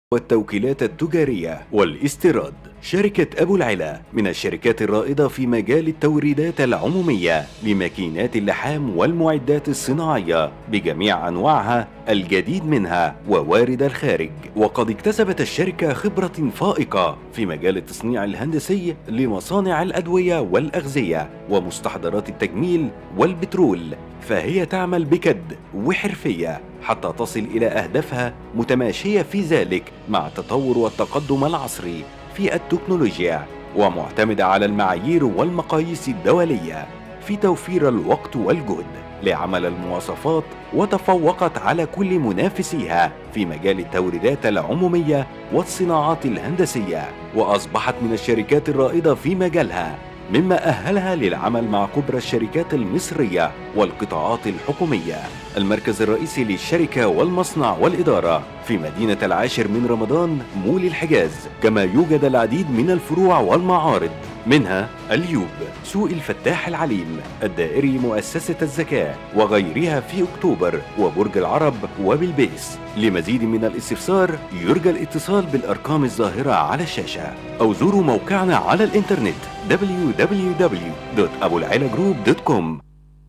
والتوكيلات التجارية والاستيراد شركة أبو العلا من الشركات الرائدة في مجال التوريدات العمومية لماكينات اللحام والمعدات الصناعية بجميع أنواعها الجديد منها ووارد الخارج وقد اكتسبت الشركة خبرة فائقة في مجال التصنيع الهندسي لمصانع الأدوية والأغذية ومستحضرات التجميل والبترول فهي تعمل بجد وحرفية حتى تصل إلى أهدافها متماشية في ذلك مع التطور والتقدم العصري في التكنولوجيا ومعتمدة على المعايير والمقاييس الدولية في توفير الوقت والجهد لعمل المواصفات وتفوقت على كل منافسيها في مجال التوريدات العمومية والصناعات الهندسية وأصبحت من الشركات الرائدة في مجالها مما أهلها للعمل مع كبرى الشركات المصرية والقطاعات الحكومية المركز الرئيسي للشركة والمصنع والإدارة في مدينة العاشر من رمضان مول الحجاز كما يوجد العديد من الفروع والمعارض منها اليوب سوق الفتاح العليم الدائري مؤسسة الزكاة وغيرها في أكتوبر وبرج العرب وبالبيس لمزيد من الاستفسار يرجى الاتصال بالأرقام الظاهرة على الشاشة أو زوروا موقعنا على الإنترنت www.abulعيلagroup.com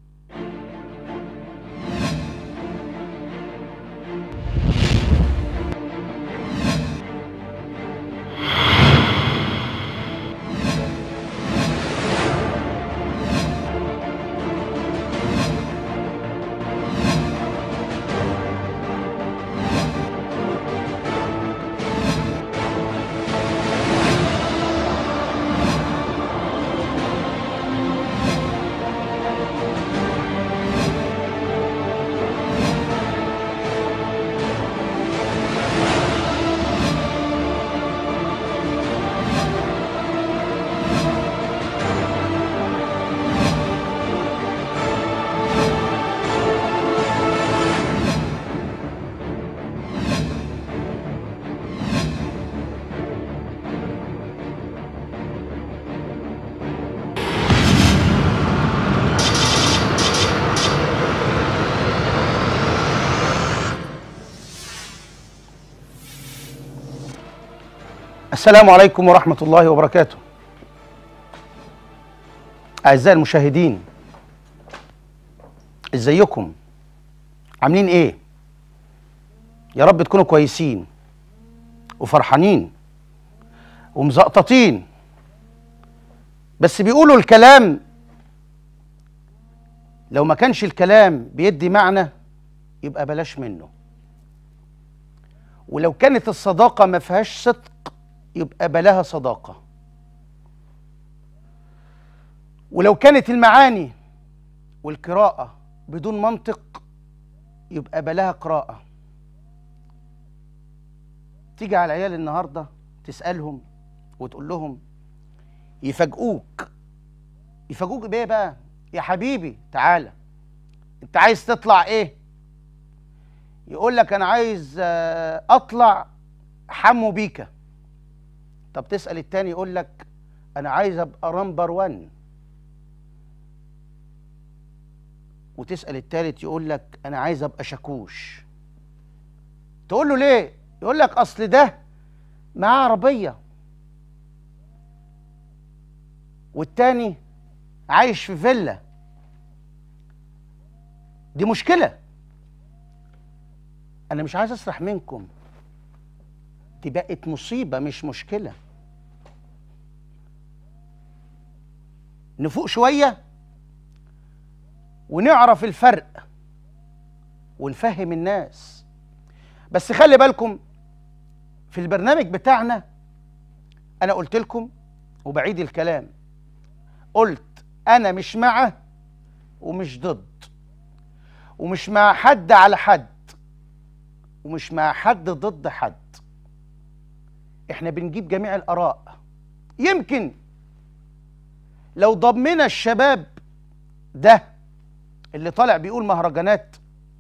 السلام عليكم ورحمة الله وبركاته. أعزائي المشاهدين ازيكم؟ عاملين إيه؟ يا رب تكونوا كويسين وفرحانين ومزقططين بس بيقولوا الكلام لو ما كانش الكلام بيدي معنى يبقى بلاش منه ولو كانت الصداقة ما فيهاش صدق يبقى بلاها صداقة ولو كانت المعاني والقراءة بدون منطق يبقى بلاها قراءة تيجي على العيال النهاردة تسألهم وتقول لهم يفاجئوك يفاجئوك بإيه بقى يا حبيبي تعالى انت عايز تطلع ايه يقول لك انا عايز آه، اطلع حمو بيكا طب تسأل التاني يقول لك أنا عايز أبقى نمبر 1 وتسأل التالت يقول لك أنا عايز أبقى شاكوش تقول له ليه؟ يقول لك أصل ده معاه عربية والتاني عايش في فيلا دي مشكلة أنا مش عايز أسرح منكم دي بقت مصيبة مش مشكلة نفوق شوية ونعرف الفرق ونفهم الناس بس خلي بالكم في البرنامج بتاعنا أنا قلت لكم وبعيد الكلام قلت أنا مش مع ومش ضد ومش مع حد على حد ومش مع حد ضد حد احنا بنجيب جميع الاراء يمكن لو ضمنا الشباب ده اللي طالع بيقول مهرجانات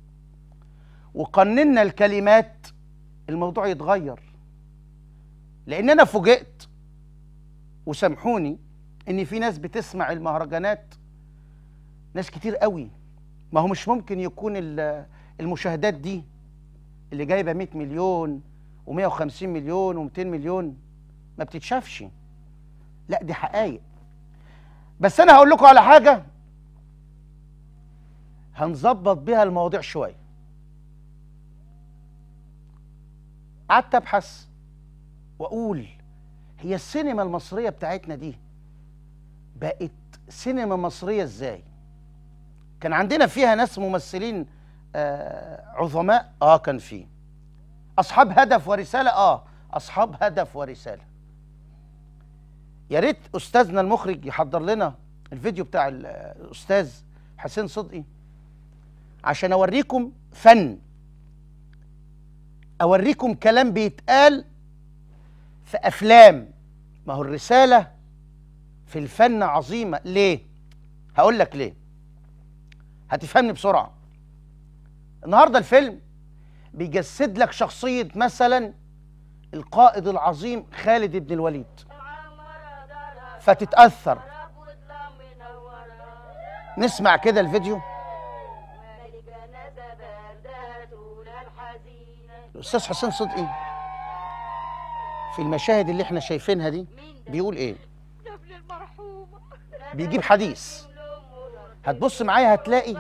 وقننا الكلمات الموضوع يتغير لان انا فوجئت وسامحوني ان في ناس بتسمع المهرجانات ناس كتير قوي ما هو مش ممكن يكون ال- المشاهدات دي اللي جايبه 100 مليون و150 مليون و200 مليون ما بتتشافش لا دي حقائق بس انا هقول لكم على حاجه هنظبط بيها المواضيع شويه قعدت ابحث واقول هي السينما المصريه بتاعتنا دي بقت سينما مصريه ازاي كان عندنا فيها ناس ممثلين آه عظماء اه كان فيه اصحاب هدف ورساله اه اصحاب هدف ورساله يا ريت استاذنا المخرج يحضر لنا الفيديو بتاع ال- الاستاذ حسين صدقي عشان اوريكم فن اوريكم كلام بيتقال في افلام ما هو الرساله في الفن عظيمه ليه هقول لك ليه هتفهمني بسرعه النهارده الفيلم بيجسد لك شخصيه مثلا القائد العظيم خالد بن الوليد فتتاثر نسمع كده الفيديو الاستاذ حسين صدقي في المشاهد اللي احنا شايفينها دي بيقول ايه قبل المرحومة بيجيب حديث هتبص معايا هتلاقي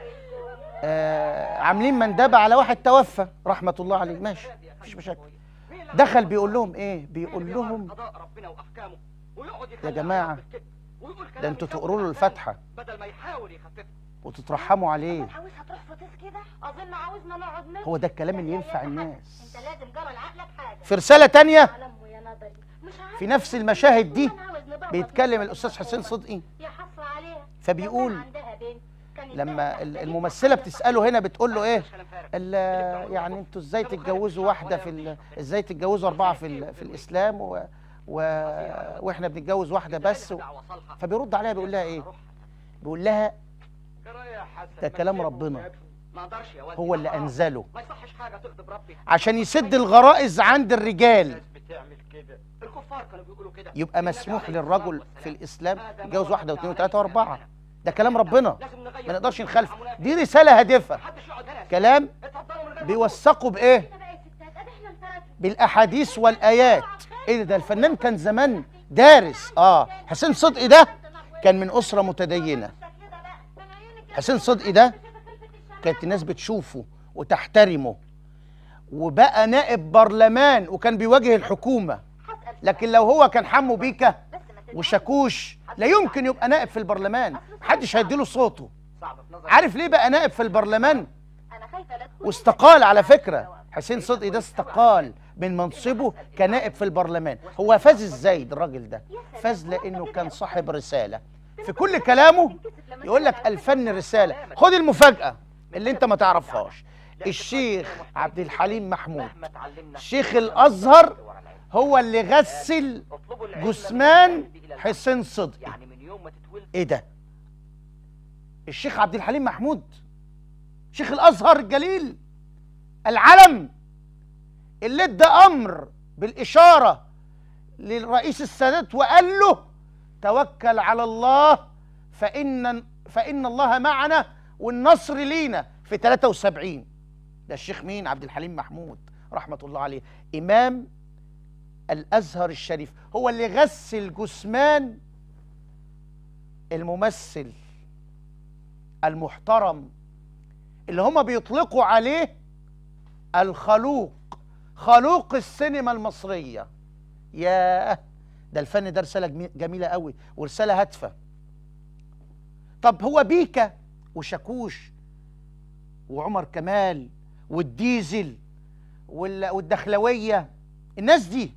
آه عاملين مندبه على واحد توفى رحمه الله عليه ماشي مفيش مشاكل دخل بيقول لهم ايه بيقول لهم قضاء ربنا واحكامه ويقعد يا يخلي جماعة، على الكذب ويقول ده كلام انتوا يخوف تقروا له الناس الفاتحه بدل ما يحاول يخففها وتترحموا عليه عاوزها تروح فطيس كده اظن عاوزنا نقعد نفطر هو ده الكلام اللي لا، ينفع يا الناس. انت لازم جرى لعقلك حاجه في رساله تانية على امه يا نظري مش عارف في نفس المشاهد دي أنا عاوز ندور بيتكلم في الاستاذ حسين المرحومة. صدقي يا حسره عليها فبيقول لو كان عندها بنت كانت لما بقت ال- تحت الممثله إيدك بتساله هنا بتقول له ايه كلام فارغ. ال- يعني انتوا ازاي تتجوزوا واحده في ال- ازاي تتجوزوا اربعه في ال- في الاسلام و و واحنا بنتجوز واحده بس و... دعوة صالحة. فبيرد عليها بيقول لها ايه بيقول لها جرى يا حسن، ده ما كلام تسيبه ربنا. ويكفي. ما اقدرش يا والدي هو اللي حرام. انزله ما يصحش حاجه تغضب ربي عشان يسد الغرائز عند الرجال الناس بتعمل كده الكفار كانوا بيقولوا كده يبقى النبي مسموح عليه للرجل الصلاة في والسلام. الاسلام هذا ما يتجوز واحده وجدنا واثنين عليه وثلاثه من واربعه الأمانة. ده كلام ربنا لازم نغير ما نقدرش كل نخالف التعاملات. دي رساله هادفه محدش يقعد هنا كلام اتفضلوا من غير بيوثقوا بايه كده بقى يا ستات ادي احنا انفردنا بالاحاديث والايات ايه ده, ده الفنان كان زمان دارس اه حسين صدقي ده كان من اسره متدينه حسين صدقي ده كانت الناس بتشوفه وتحترمه وبقى نائب برلمان وكان بيواجه الحكومه لكن لو هو كان حمو بيكا وشاكوش لا يمكن يبقى نائب في البرلمان محدش هيديله صوته صعب في نظري عارف ليه بقى نائب في البرلمان انا خايفه لا تكون واستقال على فكرة حسين صدقي ده استقال من منصبه كنائب في البرلمان هو فاز ازاي ده الراجل ده فاز لانه كان صاحب رسالة في كل كلامه يقول لك الفن رسالة خد المفاجأة اللي انت ما تعرفهاش الشيخ عبد الحليم محمود مهما اتعلمنا شيخ الازهر هو اللي غسل اطلبوا العلم جثمان والعلم إلى العلم. حسين صدقي يعني من يوم ما تتولد ايه ده الشيخ عبد الحليم محمود شيخ الازهر الجليل العلم اللي ادى امر بالاشاره للرئيس السادات وقال له توكل على الله فان فان الله معنا والنصر لينا في 73 ده الشيخ مين عبد الحليم محمود رحمه الله عليه امام الازهر الشريف هو اللي غسل جثمان الممثل المحترم اللي هما بيطلقوا عليه الخلوق خلوق السينما المصرية ياه ده الفن ده رسالة جمي- جميلة قوي ورسالة هادفة طب هو بيكا وشاكوش وعمر كمال والديزل وال- والدخلوية الناس دي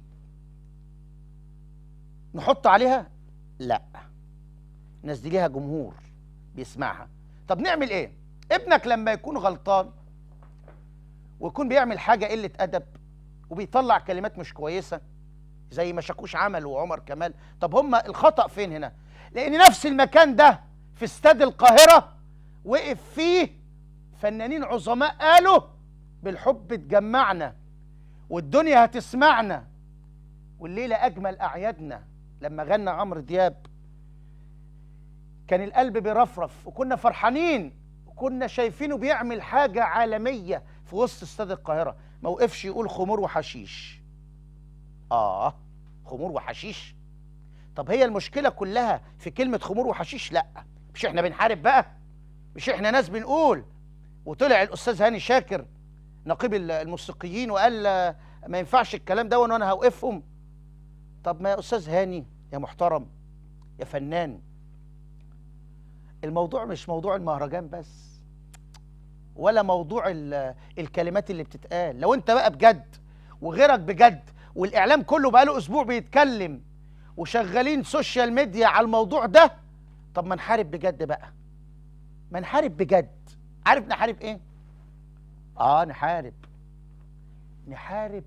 نحط عليها لا الناس دي ليها جمهور بيسمعها طب نعمل ايه ابنك لما يكون غلطان ويكون بيعمل حاجه قله ادب وبيطلع كلمات مش كويسه زي ما شاكوش عمل وعمر كمال طب هما الخطا فين هنا لان نفس المكان ده في استاد القاهره وقف فيه فنانين عظماء قالوا بالحب اتجمعنا والدنيا هتسمعنا والليله اجمل اعيادنا لما غنى عمرو دياب كان القلب بيرفرف وكنا فرحانين وكنا شايفينه بيعمل حاجة عالمية في وسط استاد القاهرة ما وقفش يقول خمور وحشيش اه خمور وحشيش طب هي المشكله كلها في كلمه خمور وحشيش لا مش احنا بنحارب بقى مش احنا ناس بنقول وطلع الاستاذ هاني شاكر نقيب ال- الموسيقيين وقال آه، ما ينفعش الكلام ده وانا هوقفهم طب ما يا استاذ هاني يا محترم يا فنان الموضوع مش موضوع المهرجان بس ولا موضوع ال- الكلمات اللي بتتقال لو انت بقى بجد وغيرك بجد والاعلام كله بقاله اسبوع بيتكلم وشغالين سوشيال ميديا على الموضوع ده طب ما نحارب بجد بقى ما نحارب بجد عارف نحارب ايه اه نحارب نحارب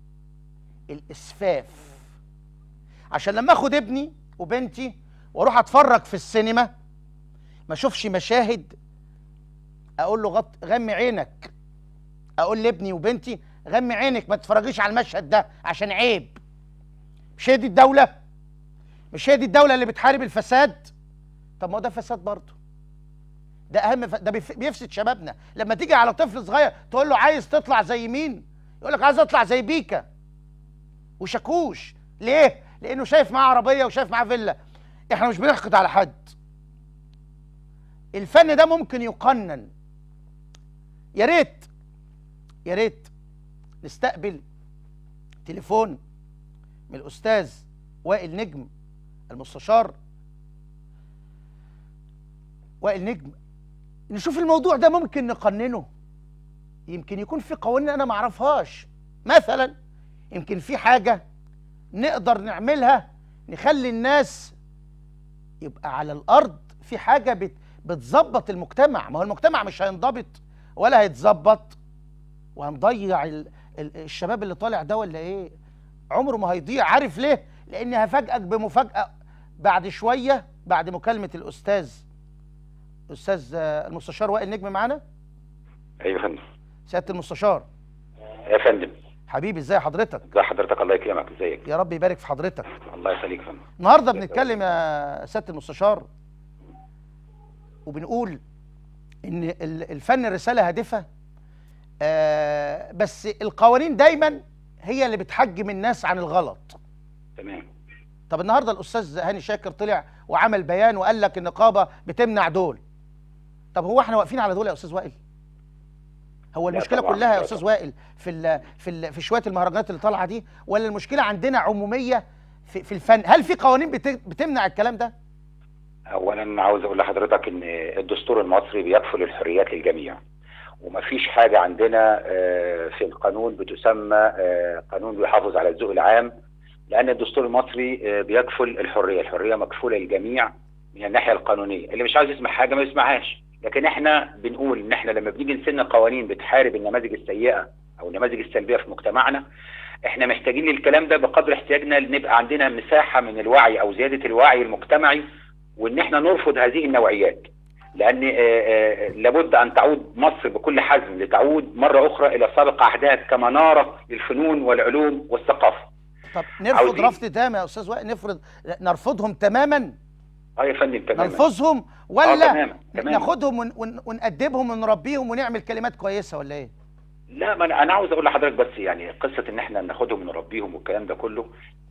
الاسفاف عشان لما اخد ابني وبنتي واروح اتفرج في السينما ما اشوفش مشاهد اقول له غط غمي عينك اقول لابني وبنتي غمي عينك ما تتفرجيش على المشهد ده عشان عيب مش هي دي الدوله مش هي دي الدوله اللي بتحارب الفساد طب ما هو ده فساد برضه ده اهم ف... ده بيف... بيفسد شبابنا لما تيجي على طفل صغير تقول له عايز تطلع زي مين يقول لك عايز اطلع زي بيكا وشاكوش ليه لانه شايف معاه عربيه وشايف معاه فيلا احنا مش بنحقد على حد الفن ده ممكن يقنن يا ريت يا ريت نستقبل تليفون من الاستاذ وائل نجم المستشار وائل نجم نشوف الموضوع ده ممكن نقننه يمكن يكون في قوانين انا ما اعرفهاش مثلا يمكن في حاجه نقدر نعملها نخلي الناس يبقى على الارض في حاجه بت بتظبط المجتمع ما هو المجتمع مش هينضبط ولا هيتظبط وهنضيع ال ال الشباب اللي طالع ده ولا ايه عمره ما هيضيع عارف ليه لان هفاجئك بمفاجاه بعد شويه بعد مكالمه الاستاذ استاذ آه، المستشار وائل نجم معانا ايوه يا فندم سياده المستشار يا فندم حبيبي ازي حضرتك ازي حضرتك الله يكرمك ازيك يا رب يبارك في حضرتك الله يخليك يا فندم النهارده بنتكلم يا سياده المستشار وبنقول ان ال- الفن رساله هادفه آه بس القوانين دايما هي اللي بتحجم الناس عن الغلط تمام طب النهارده الاستاذ هاني شاكر طلع وعمل بيان وقال لك النقابه بتمنع دول طب هو احنا واقفين على دول يا استاذ وائل هو لا المشكله طبعاً، كلها يا لا استاذ طبعاً. وائل في ال في ال في شويه المهرجانات اللي طالعه دي ولا المشكله عندنا عموميه في, في الفن هل في قوانين بت- بتمنع الكلام ده اولا عاوز اقول لحضرتك ان الدستور المصري بيكفل الحريات للجميع ومفيش حاجه عندنا آه، في القانون بتسمى آه، قانون بيحافظ على الذوق العام لان الدستور المصري آه، بيكفل الحريه الحريه مكفوله للجميع من الناحيه القانونيه اللي مش عاوز يسمع حاجه ما يسمعهاش لكن احنا بنقول ان احنا لما بنيجي نسن قوانين بتحارب النماذج السيئه او النماذج السلبيه في مجتمعنا احنا محتاجين للكلام ده بقدر احتياجنا نبقى عندنا مساحه من الوعي او زياده الوعي المجتمعي وان احنا نرفض هذه النوعيات لان آه، آه، لابد ان تعود مصر بكل حزم لتعود مره اخرى الى سابق عهدها كمناره للفنون والعلوم والثقافه. طب نرفض عاوزين- رفض تام يا استاذ وائل نفرض نرفضهم تماما اه يا فندم تماما نلفظهم آه، ولا تماما تماما ناخدهم ون ون ونأدبهم ونربيهم ونعمل كلمات كويسه ولا ايه لا ما انا أنا عاوز اقول لحضرتك بس يعني قصه ان احنا ناخدهم ونربيهم والكلام ده كله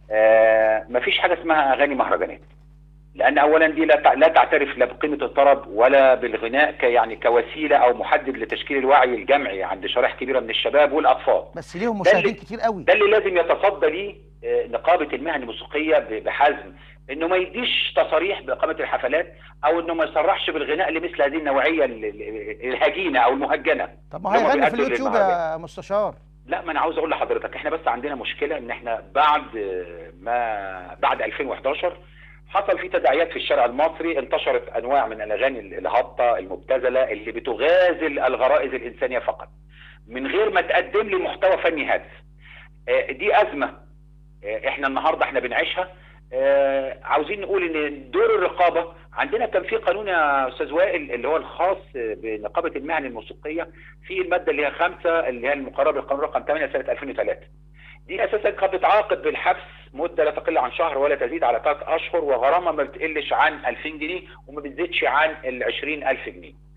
آه مفيش حاجه اسمها اغاني مهرجانات لان اولا دي لا تع- لا تعترف لا بقيمه الطرب ولا بالغناء ك يعني كوسيله او محدد لتشكيل الوعي الجمعي عند شرائح كبيره من الشباب والاطفال بس ليهم ده اللي- مشاهدين كتير قوي ده اللي لازم يتصدى ليه آه، نقابه المهن الموسيقيه ب- بحزم انه ما يديش تصاريح باقامه الحفلات او انه ما يصرحش بالغناء لمثل هذه النوعيه ال- ال- الهجينه او المهجنه طب ما اللي هم هيغني في بيأدوا اليوتيوب للمهرجان. يا مستشار لا ما انا عاوز اقول لحضرتك احنا بس عندنا مشكله ان احنا بعد آه، ما بعد 2011 حصل في تداعيات في الشارع المصري انتشرت انواع من الاغاني الهابطه المبتذله اللي بتغازل الغرائز الانسانيه فقط من غير ما تقدم لي محتوى فني هادف آه، دي ازمه آه، احنا النهارده احنا بنعيشها آه، عاوزين نقول ان دور الرقابه عندنا كان في قانون يا استاذ وائل اللي هو الخاص بنقابه المهن الموسيقيه في الماده اللي هي خمسه اللي هي المقرره بالقانون رقم 8 سنه 2003 دي اساسا كانت بتعاقد بالحبس مده لا تقل عن شهر ولا تزيد على ثلاث اشهر وغرامه ما بتقلش عن 2000 جنيه وما بتزيدش عن ال 20000 جنيه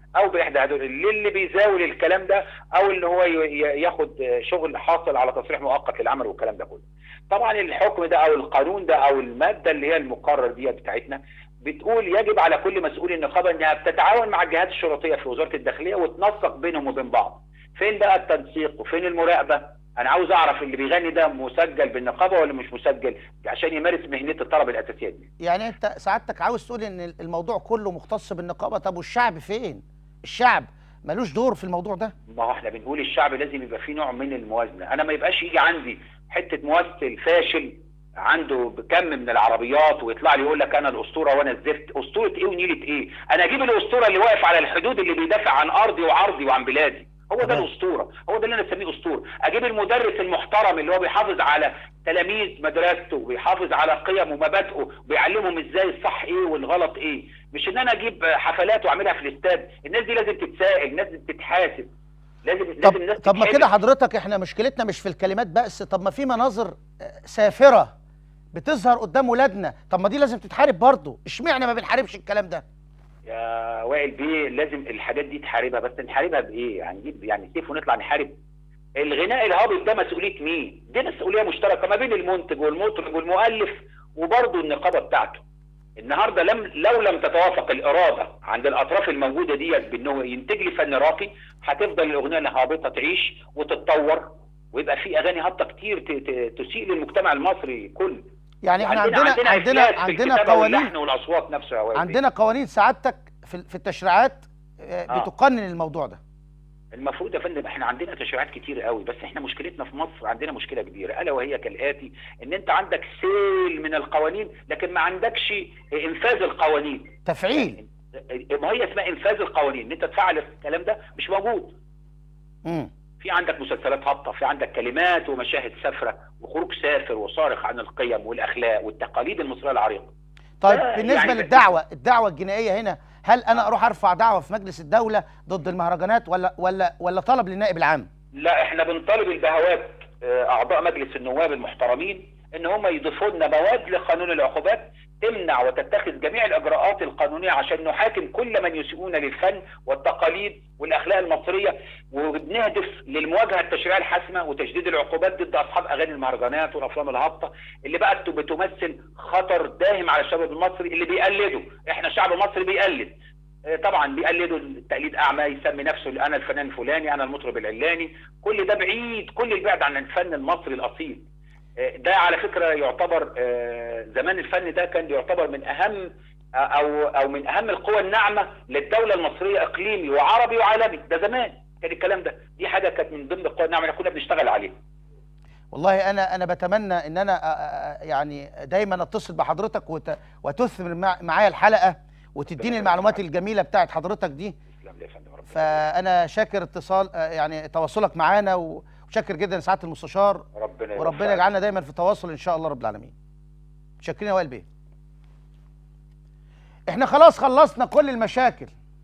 او باحدى هدول للي بيزاول الكلام ده او ان هو ي- ي- ياخد شغل حاصل على تصريح مؤقت للعمل والكلام ده كله طبعا الحكم ده او القانون ده او الماده اللي هي المقرر دي بتاعتنا بتقول يجب على كل مسؤول النقابه انها بتتعاون مع الجهات الشرطيه في وزاره الداخليه وتنسق بينهم وبين بعض فين بقى التنسيق وفين المراقبه انا عاوز اعرف اللي بيغني ده مسجل بالنقابه ولا مش مسجل عشان يمارس مهنته الطلب الاساسيه دي يعني انت سعادتك عاوز تقول ان الموضوع كله مختص بالنقابه طب والشعب فين الشعب ملوش دور في الموضوع ده ما هو احنا بنقول الشعب لازم يبقى فيه نوع من الموازنه انا ما يبقاش يجي عندي حته ممثل فاشل عنده كم من العربيات ويطلع لي يقول لك انا الاسطوره وانا الزفت اسطوره ايه ونيله ايه انا اجيب الاسطوره اللي واقف على الحدود اللي بيدافع عن ارضي وعرضي وعن بلادي هو ده تمام. الاسطوره هو ده اللي انا اسميه اسطوره اجيب المدرس المحترم اللي هو بيحافظ على تلاميذ مدرسته وبيحافظ على قيمه ومبادئه وبيعلمهم ازاي الصح ايه والغلط ايه مش ان انا اجيب حفلات واعملها في الاستاد الناس دي لازم تتسائل لازم تتحاسب لازم لازم طب الناس طب ما تتحاسب. كده حضرتك احنا مشكلتنا مش في الكلمات بس طب ما في مناظر آه، سافره بتظهر قدام ولادنا طب ما دي لازم تتحارب برضه اشمعنى ما بنحاربش الكلام ده يا وائل بيه لازم الحاجات دي تحاربها بس نحاربها بايه؟ هنجيب يعني سيف ونطلع نحارب الغناء الهابط ده مسؤوليه مين؟ دي مسؤوليه مشتركه ما بين المنتج والمطرب والمؤلف وبرضه النقابه بتاعته. النهارده لم لو لم تتوافق الاراده عند الاطراف الموجوده ديت بانه ينتج لي فن راقي هتفضل الاغنيه الهابطه تعيش وتتطور ويبقى في اغاني هابطه كتير ت- ت- تسيء للمجتمع المصري كله. يعني احنا عندنا عندنا إفلاس في عندنا الكتابة قوانين واللحن والاصوات نفسها يا وائل بيه. عندنا قوانين سعادتك في في التشريعات آه، آه. بتقنن الموضوع ده المفروض يا فندم احنا عندنا تشريعات كتير قوي بس احنا مشكلتنا في مصر عندنا مشكله كبيره الا وهي كالاتي ان انت عندك سيل من القوانين لكن ما عندكش انفاذ القوانين تفعيل ما هي اسمها انفاذ القوانين ان انت تفعل الكلام ده مش موجود امم في عندك مسلسلات هابطه في عندك كلمات ومشاهد سافره وخروج سافر وصارخ عن القيم والاخلاق والتقاليد المصريه العريقه طيب آه، بالنسبه يعني- للدعوه الدعوه الجنائيه هنا هل انا اروح ارفع دعوه في مجلس الدوله ضد المهرجانات ولا ولا ولا طلب للنائب العام لا احنا بنطالب البهوات آه، اعضاء مجلس النواب المحترمين ان هم يضيفوا لنا مواد لقانون العقوبات تمنع وتتخذ جميع الاجراءات القانونيه عشان نحاكم كل من يسيئون للفن والتقاليد والاخلاق المصريه وبنهدف للمواجهه التشريعيه الحاسمه وتشديد العقوبات ضد اصحاب اغاني المهرجانات والافلام الهابطه اللي بقت بتمثل خطر داهم على الشباب المصري اللي بيقلدوا احنا شعب مصري بيقلد آه، طبعا بيقلدوا التقليد اعمى يسمي نفسه انا الفنان الفلاني انا المطرب العلاني كل ده بعيد كل البعد عن الفن المصري الاصيل آه، ده على فكره يعتبر آه، زمان الفن ده كان يعتبر من اهم آه، او او من اهم القوى الناعمه للدوله المصريه اقليمي وعربي وعالمي ده زمان كان الكلام ده دي حاجه كانت من ضمن القوى الناعمه اللي كنا بنشتغل عليها والله انا انا بتمنى ان انا أ- أ- يعني دايما اتصل بحضرتك وت- وتثمر مع- معايا الحلقه وتديني المعلومات الجميله بتاعت حضرتك دي تسلم لي يا فندم ربنا فانا شاكر اتصال آه، يعني تواصلك معانا وشاكر جدا سعاده المستشار ربنا وربنا يوفقك. يجعلنا دايما في تواصل ان شاء الله رب العالمين شاكرين يا وائل بيه احنا خلاص خلصنا كل المشاكل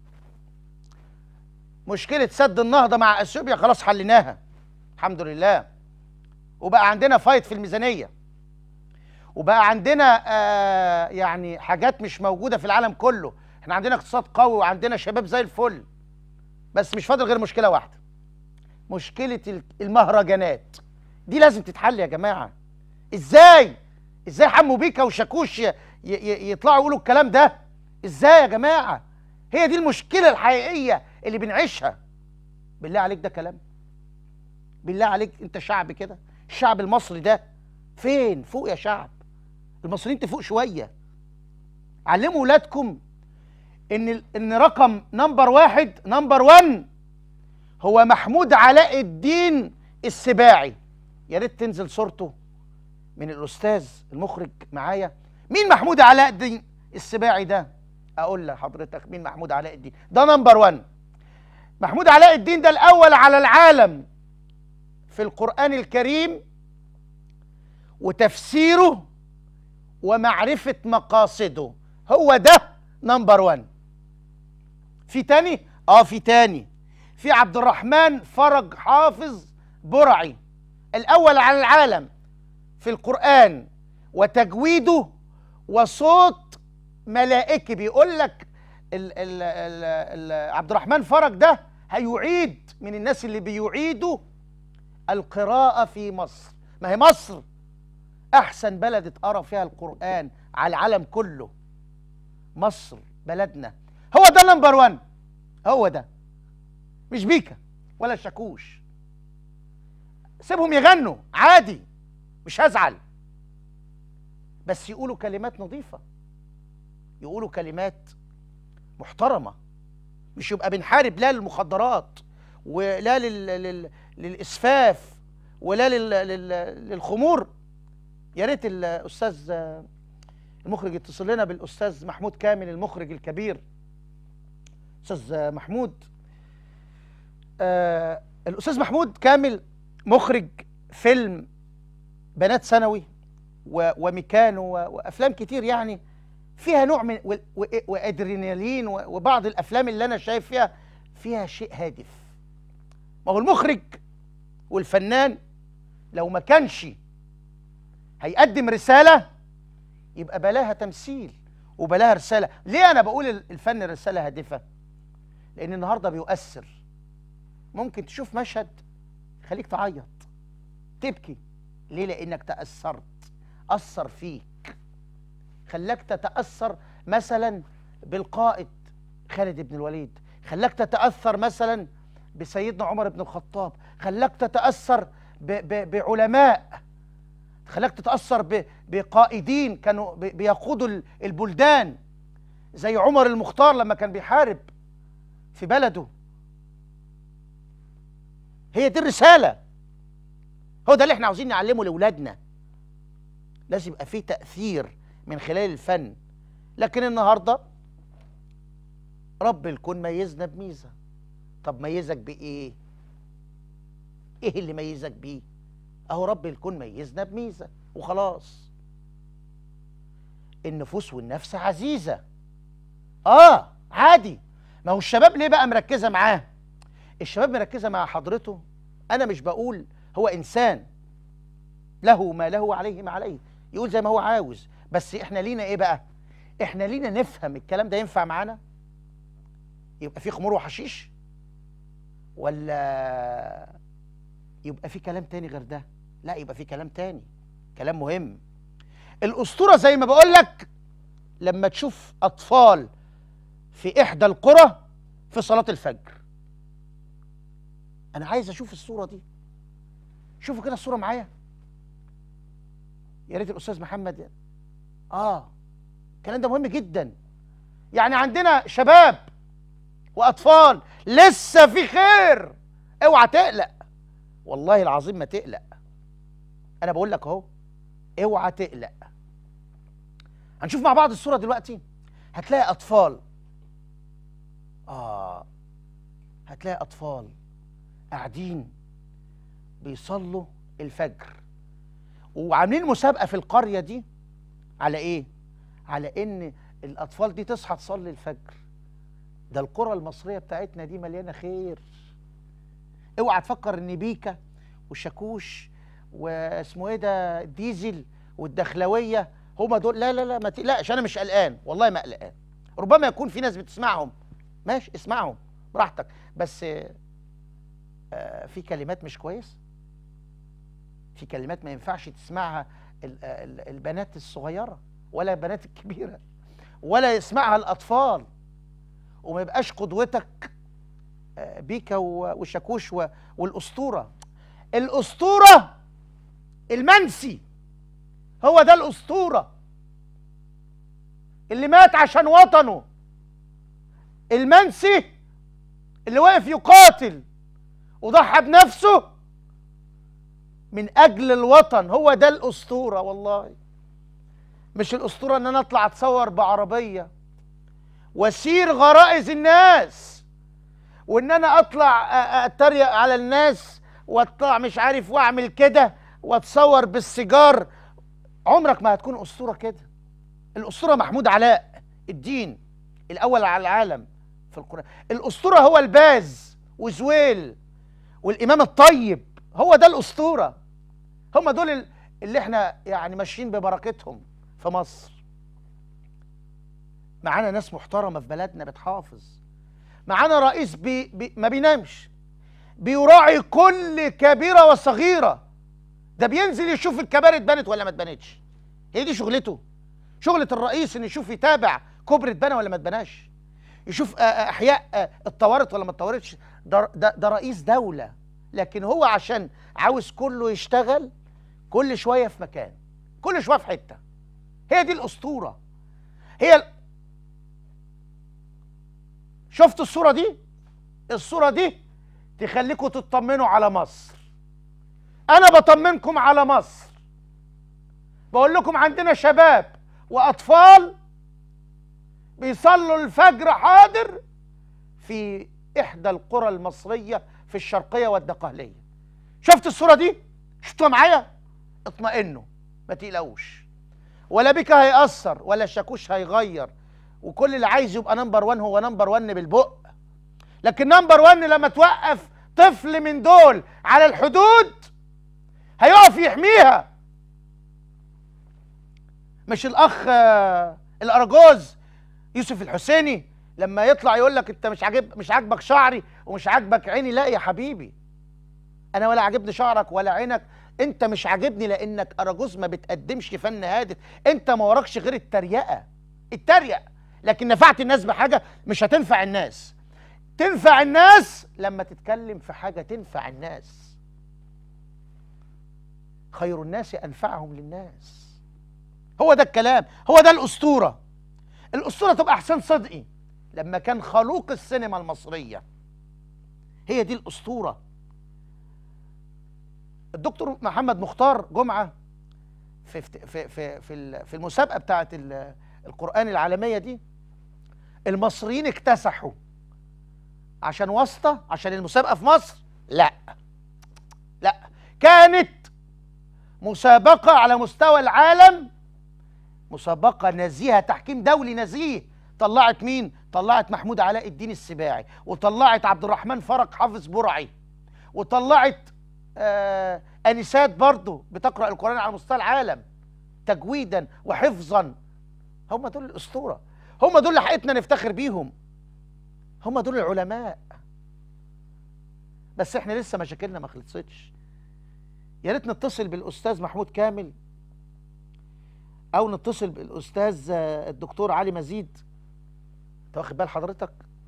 مشكله سد النهضه مع اثيوبيا خلاص حليناها الحمد لله وبقى عندنا فايت في الميزانيه وبقى عندنا آه يعني حاجات مش موجوده في العالم كله احنا عندنا اقتصاد قوي وعندنا شباب زي الفل بس مش فاضل غير مشكله واحده مشكله ال- المهرجانات دي لازم تتحل يا جماعه ازاي ازاي حمو بيكا وشاكوش ي- ي- يطلعوا يقولوا الكلام ده ازاي يا جماعه هي دي المشكله الحقيقيه اللي بنعيشها بالله عليك ده كلام بالله عليك انت شعب كده الشعب المصري ده فين فوق يا شعب المصريين تفوق شويه علموا ولادكم ان ال- ان رقم نمبر واحد نمبر 1 هو محمود علاء الدين السباعي يا ريت تنزل صورته من الاستاذ المخرج معايا مين محمود علاء الدين السباعي ده اقول لحضرتك مين محمود علاء الدين ده نمبر 1 محمود علاء الدين ده الاول على العالم في القرآن الكريم وتفسيره ومعرفة مقاصده هو ده نمبر 1 في تاني اه في تاني في عبد الرحمن فرج حافظ برعي الاول على العالم في القرآن وتجويده وصوت ملائكي بيقول لك ال ال ال ال عبد الرحمن فرج ده هيعيد من الناس اللي بيعيدوا القراءة في مصر ما هي مصر أحسن بلد اتقرا فيها القرآن على العالم كله مصر بلدنا هو ده نمبر 1 هو ده مش بيكا ولا شاكوش سيبهم يغنوا عادي مش هزعل بس يقولوا كلمات نظيفة يقولوا كلمات محترمة مش يبقى بنحارب لا للمخدرات ولا لل... لل... للإسفاف ولا لل... لل... للخمور يا ريت الأستاذ المخرج يتصل لنا بالأستاذ محمود كامل المخرج الكبير أستاذ محمود آه الأستاذ محمود كامل مخرج فيلم بنات ثانوي و- وميكانو و- وافلام كتير يعني فيها نوع من و- و- وادرينالين و- وبعض الافلام اللي انا شايف فيها فيها شيء هادف ما هو المخرج والفنان لو ما كانش هيقدم رساله يبقى بلاها تمثيل وبلاها رساله ليه انا بقول ال- الفن رساله هادفه لان النهارده بيؤثر ممكن تشوف مشهد خليك تعيط تبكي ليه لانك تاثرت اثر فيك خلاك تتاثر مثلا بالقائد خالد بن الوليد خلاك تتاثر مثلا بسيدنا عمر بن الخطاب خلاك تتاثر ب ب بعلماء خلاك تتاثر ب بقائدين كانوا ب بيقودوا ال- البلدان زي عمر المختار لما كان بيحارب في بلده هي دي الرساله هو ده اللي احنا عاوزين نعلمه لاولادنا لازم يبقى فيه تاثير من خلال الفن لكن النهارده رب الكون ميزنا بميزه طب ميزك بايه ايه اللي ميزك بيه اهو رب الكون ميزنا بميزه وخلاص النفوس والنفس عزيزه اه عادي ما هو الشباب ليه بقى مركزه معاه الشباب مركزه مع حضرته انا مش بقول هو انسان له ما له وعليه ما عليه يقول زي ما هو عاوز بس احنا لينا ايه بقى احنا لينا نفهم الكلام ده ينفع معانا يبقى في خمور وحشيش ولا يبقى في كلام تاني غير ده لا يبقى في كلام تاني كلام مهم الاسطوره زي ما بقول لك لما تشوف اطفال في احدى القرى في صلاه الفجر انا عايز اشوف الصوره دي شوفوا كده الصوره معايا يا ريت الاستاذ محمد اه الكلام ده مهم جدا يعني عندنا شباب واطفال لسه في خير اوعى تقلق والله العظيم ما تقلق انا بقول لك اهو اوعى تقلق هنشوف مع بعض الصوره دلوقتي هتلاقي اطفال اه هتلاقي اطفال قاعدين بيصلوا الفجر وعاملين مسابقه في القريه دي على ايه على ان الاطفال دي تصحى تصلي الفجر ده القرى المصريه بتاعتنا دي مليانه خير اوعى تفكر ان بيكا وشاكوش واسمه ايه ده ديزل والدخلويه هما دول لا لا لا ما تقلقش انا مش قلقان والله ما قلقان ربما يكون في ناس بتسمعهم ماشي اسمعهم براحتك بس آه، في كلمات مش كويس في كلمات ما ينفعش تسمعها ال- ال- البنات الصغيره ولا البنات الكبيره ولا يسمعها الاطفال وما يبقاش قدوتك آه، بيكا و- وشاكوش و- والاسطوره الاسطوره المنسي هو ده الاسطوره اللي مات عشان وطنه المنسي اللي واقف يقاتل وضحى بنفسه من اجل الوطن هو ده الاسطوره والله مش الاسطوره ان انا اطلع اتصور بعربيه واسير غرائز الناس وان انا اطلع أ- أ- اتريق على الناس واطلع مش عارف واعمل كده واتصور بالسيجار عمرك ما هتكون اسطوره كده الاسطوره محمود علاء الدين الاول على العالم في القران الاسطوره هو الباز وزويل والامام الطيب هو ده الاسطوره هم دول ال- اللي احنا يعني ماشيين ببركتهم في مصر معانا ناس محترمه في بلدنا بتحافظ معانا رئيس بي بي ما بينامش بيراعي كل كبيره وصغيره ده بينزل يشوف الكباري اتبنت ولا ما اتبنتش هي دي شغلته شغله الرئيس ان يشوف يتابع كوبري اتبنى ولا ما اتبناش يشوف آه، آه، احياء آه، اتطورت ولا ما اتطورتش ده, ده, ده رئيس دوله لكن هو عشان عاوز كله يشتغل كل شويه في مكان كل شويه في حته هي دي الاسطوره هي ال... شفت الصوره دي الصوره دي تخليكم تطمنوا على مصر انا بطمنكم على مصر بقول لكم عندنا شباب واطفال بيصلوا الفجر حاضر في احدى القرى المصريه في الشرقيه والدقهليه شفت الصوره دي شفتوها معايا اطمئنوا ما تقلقوش ولا بك هيأثر ولا الشاكوش هيغير وكل اللي عايز يبقى نمبر 1 هو نمبر 1 بالبق لكن نمبر 1 لما توقف طفل من دول على الحدود هيقف يحميها مش الاخ آه، الارجوز يوسف الحسيني لما يطلع يقول لك انت مش عاجب مش عاجبك شعري ومش عاجبك عيني لا يا حبيبي انا ولا عاجبني شعرك ولا عينك انت مش عاجبني لانك اراجوز ما بتقدمش فن هادف انت ما وراكش غير التريقه التريق لكن نفعت الناس بحاجه مش هتنفع الناس تنفع الناس لما تتكلم في حاجه تنفع الناس خير الناس انفعهم للناس هو ده الكلام هو ده الاسطوره الاسطوره تبقى احسان صدقي لما كان خلوق السينما المصريه هي دي الاسطوره الدكتور محمد مختار جمعه في في في في ال- في المسابقه بتاعه ال- القران العالميه دي المصريين اكتسحوا عشان واسطه عشان المسابقه في مصر لا لا كانت مسابقه على مستوى العالم مسابقه نزيهه تحكيم دولي نزيه طلعت مين طلعت محمود علاء الدين السباعي وطلعت عبد الرحمن فرج حافظ برعي وطلعت آه انسات برضو بتقرا القران على مستوى العالم تجويدا وحفظا هم دول الاسطوره هم دول اللي حقيقتنا نفتخر بيهم هم دول العلماء بس احنا لسه مشاكلنا ما خلصتش يا ريت نتصل بالاستاذ محمود كامل او نتصل بالاستاذ آه، الدكتور علي مزيد انت واخد بال حضرتك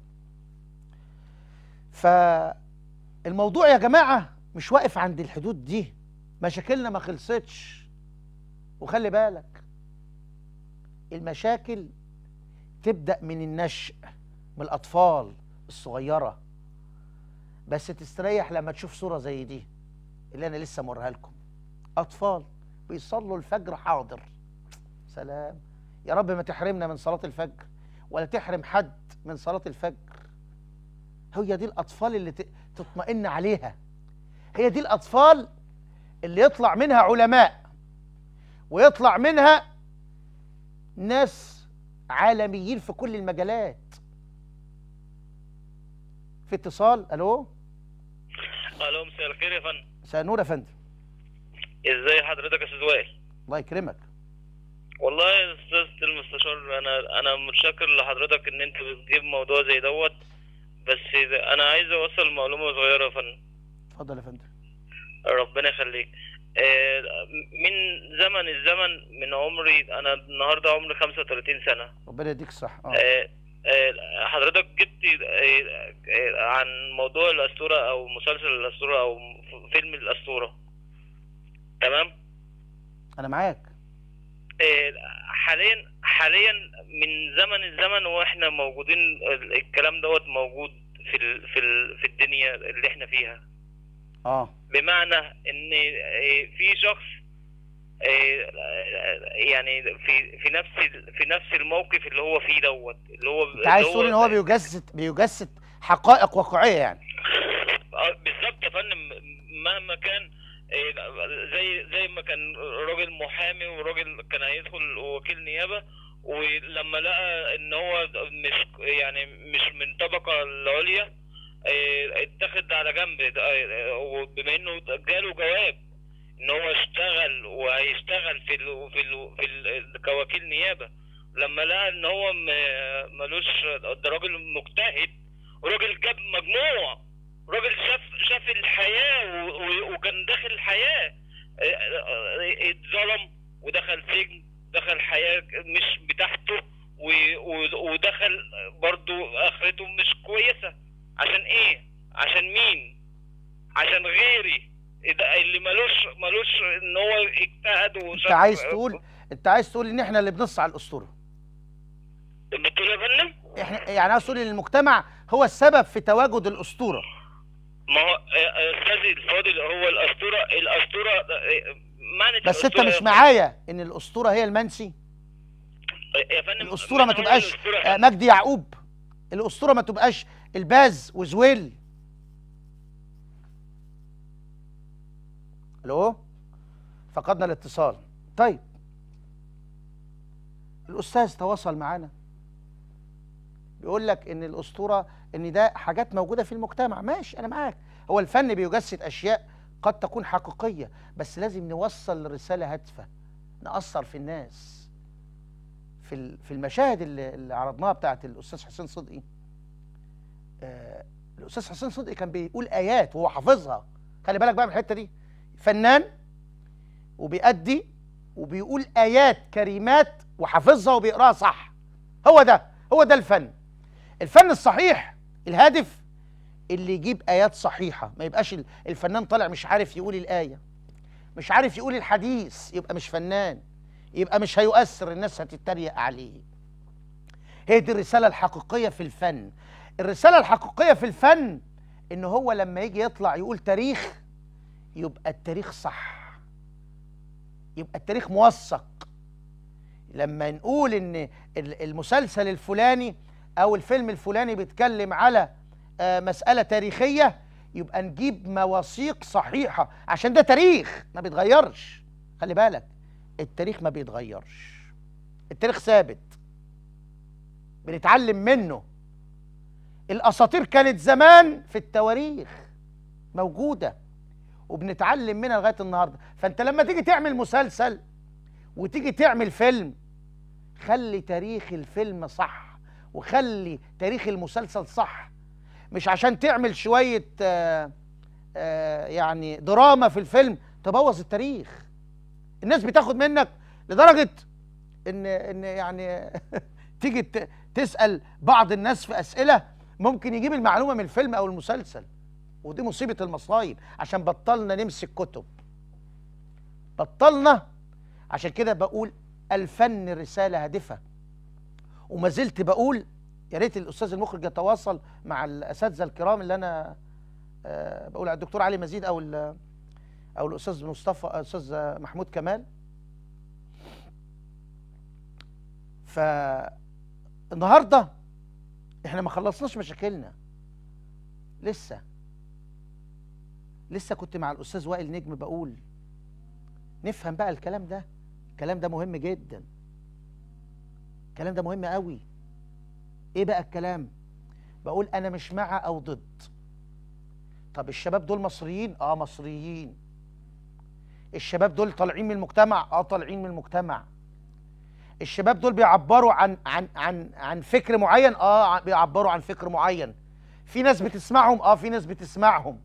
فالموضوع يا جماعه مش واقف عند الحدود دي مشاكلنا ما خلصتش وخلي بالك المشاكل تبدا من النشء من الاطفال الصغيره بس تستريح لما تشوف صوره زي دي اللي انا لسه موريها لكم اطفال بيصلوا الفجر حاضر سلام يا رب ما تحرمنا من صلاه الفجر ولا تحرم حد من صلاه الفجر هي دي الاطفال اللي ت- تطمئن عليها هي دي الاطفال اللي يطلع منها علماء ويطلع منها ناس عالميين في كل المجالات في اتصال الو الو مساء الخير يا فندم مساء النور يا فندم ازاي حضرتك يا استاذ وائل الله يكرمك والله يا استاذ المستشار انا انا متشكر لحضرتك ان انت بتجيب موضوع زي دوت بس ده- انا عايز اوصل معلومه صغيره يا فندم اتفضل يا فندم ربنا يخليك آه، من زمن الزمن من عمري انا النهارده عمري 35 سنه ربنا يديك الصحه اه آه، آه، حضرتك جبت آه، آه، عن موضوع الاسطوره او مسلسل الاسطوره او فيلم الاسطوره تمام انا معاك آه، حاليا حاليا من زمن الزمن واحنا موجودين ال- الكلام دوت موجود في ال في ال في الدنيا اللي احنا فيها اه بمعنى ان آه، في شخص آه، يعني في في نفس ال- في نفس الموقف اللي هو فيه دوت اللي هو انت عايز اللي تقول ان هو بيجسد بيجسد حقائق واقعيه يعني آه، بالظبط يا فندم مهما كان آه، زي زي ما كان راجل محامي وراجل كان هيدخل وكيل نيابه ولما لقى ان هو مش يعني مش من الطبقه العليا آه، اتخذ على جنب آه، وبما انه جاله جواب ان هو اشتغل وهيشتغل في ال في ال في ال كوكيل نيابه لما لقى ان هو م- ملوش ده راجل مجتهد وراجل جاب مجموع راجل شاف شاف الحياه و- و- وكان داخل الحياه اه، اه، اتظلم ودخل سجن دخل حياه مش بتاعته و- و- ودخل برضو اخرته مش كويسه عشان ايه عشان مين عشان غيري ده اللي ملوش ملوش ان هو اجتهد انت وشاف عايز تقول انت عايز تقول ان احنا اللي بنص على الاسطوره بتقول يا فندم احنا يعني عايز تقول ان المجتمع هو السبب في تواجد الاسطوره ما هو آه، استاذي الفاضل هو الاسطوره الاسطوره آه، معنى بس انت الأسطورة مش يا معايا ان الاسطوره هي المنسي فندم- يا فندم الاسطوره ما من هو تبقاش الأسطورة؟ آه، مجدي يعقوب الاسطوره ما تبقاش الباز وزويل الو فقدنا الاتصال طيب الاستاذ تواصل معانا بيقول لك ان الاسطوره ان ده حاجات موجوده في المجتمع ماشي انا معاك هو الفن بيجسد اشياء قد تكون حقيقيه بس لازم نوصل رساله هادفه ناثر في الناس في ال- في المشاهد اللي, اللي عرضناها بتاعت الاستاذ حسين صدقي آه الاستاذ حسين صدقي كان بيقول ايات وهو حافظها خلي بالك بقى من الحته دي فنان وبيأدي وبيقول ايات كريمات وحافظها وبيقراها صح هو ده هو ده الفن الفن الصحيح الهادف اللي يجيب ايات صحيحه ما يبقاش ال- الفنان طالع مش عارف يقول الايه مش عارف يقول الحديث يبقى مش فنان يبقى مش هيؤثر الناس هتتريق عليه هي دي الرسالة الحقيقية في الفن الرسالة الحقيقية في الفن ان هو لما يجي يطلع يقول تاريخ يبقى التاريخ صح يبقى التاريخ موثق لما نقول ان ال- المسلسل الفلاني او الفيلم الفلاني بيتكلم على آه، مسألة تاريخية يبقى نجيب مواثيق صحيحة عشان ده تاريخ ما بيتغيرش خلي بالك التاريخ ما بيتغيرش التاريخ ثابت بنتعلم منه الاساطير كانت زمان في التواريخ موجوده وبنتعلم منها لغايه النهارده فانت لما تيجي تعمل مسلسل وتيجي تعمل فيلم خلي تاريخ الفيلم صح وخلي تاريخ المسلسل صح مش عشان تعمل شويه آه آه يعني دراما في الفيلم تبوظ التاريخ الناس بتاخد منك لدرجه ان ان يعني تيجي ت- تسال بعض الناس في اسئله ممكن يجيب المعلومه من الفيلم او المسلسل ودي مصيبه المصايب عشان بطلنا نمسك كتب بطلنا عشان كده بقول الفن رساله هادفه وما زلت بقول يا ريت الاستاذ المخرج يتواصل مع الاساتذه الكرام اللي انا آه، بقول على الدكتور علي مزيد او ال- او الاستاذ مصطفى الاستاذ محمود كمال فالنهارده احنا ما خلصناش مشاكلنا لسه لسه كنت مع الاستاذ وائل نجم بقول نفهم بقى الكلام ده الكلام ده مهم جدا الكلام ده مهم قوي ايه بقى الكلام بقول انا مش مع او ضد طب الشباب دول مصريين اه مصريين الشباب دول طالعين من المجتمع اه طالعين من المجتمع الشباب دول بيعبروا عن عن عن عن فكر معين اه ع- بيعبروا عن فكر معين في ناس بتسمعهم اه في ناس بتسمعهم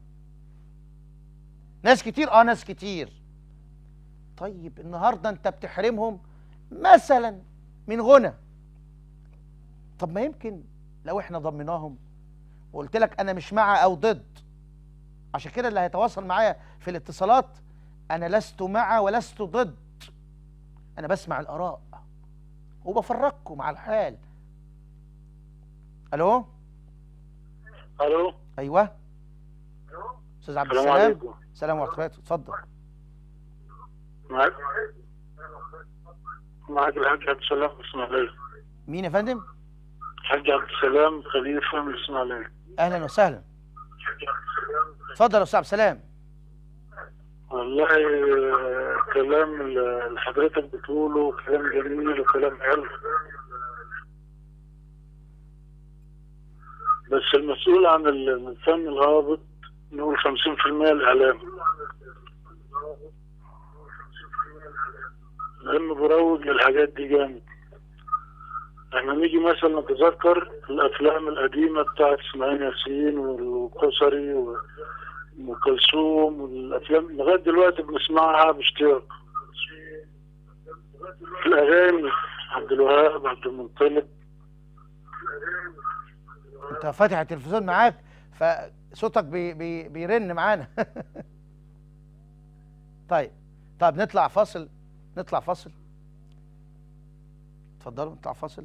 ناس كتير اه ناس كتير طيب النهارده انت بتحرمهم مثلا من غنى طب ما يمكن لو احنا ضمناهم وقلت لك انا مش مع او ضد عشان كده اللي هيتواصل معايا في الاتصالات انا لست مع ولست ضد انا بسمع الاراء وبفرجكم على الحال الو الو ايوه استاذ عبد السلام السلام عليكم السلام ورحمه الله اتفضل معاك معاك الحاج عبد السلام من الاسماعيليه مين يا فندم الحاج عبد السلام خليفه من الاسماعيليه اهلا وسهلا اتفضل يا استاذ عبد السلام والله آه، كلام اللي حضرتك بتقوله كلام جميل وكلام حلو بس المسؤول عن ال- الفن الهابط نقول 50% الإعلام لأنه بروج للحاجات دي جامد احنا نيجي مثلا نتذكر الافلام القديمه بتاعت اسماعيل ياسين والكسري وام كلثوم والافلام لغايه دلوقتي بنسمعها باشتياق الاغاني عبد الوهاب عبد المطلب انت فاتح التلفزيون معاك فصوتك بي بي بيرن معانا طيب طيب نطلع فاصل نطلع فاصل اتفضلوا نطلع فاصل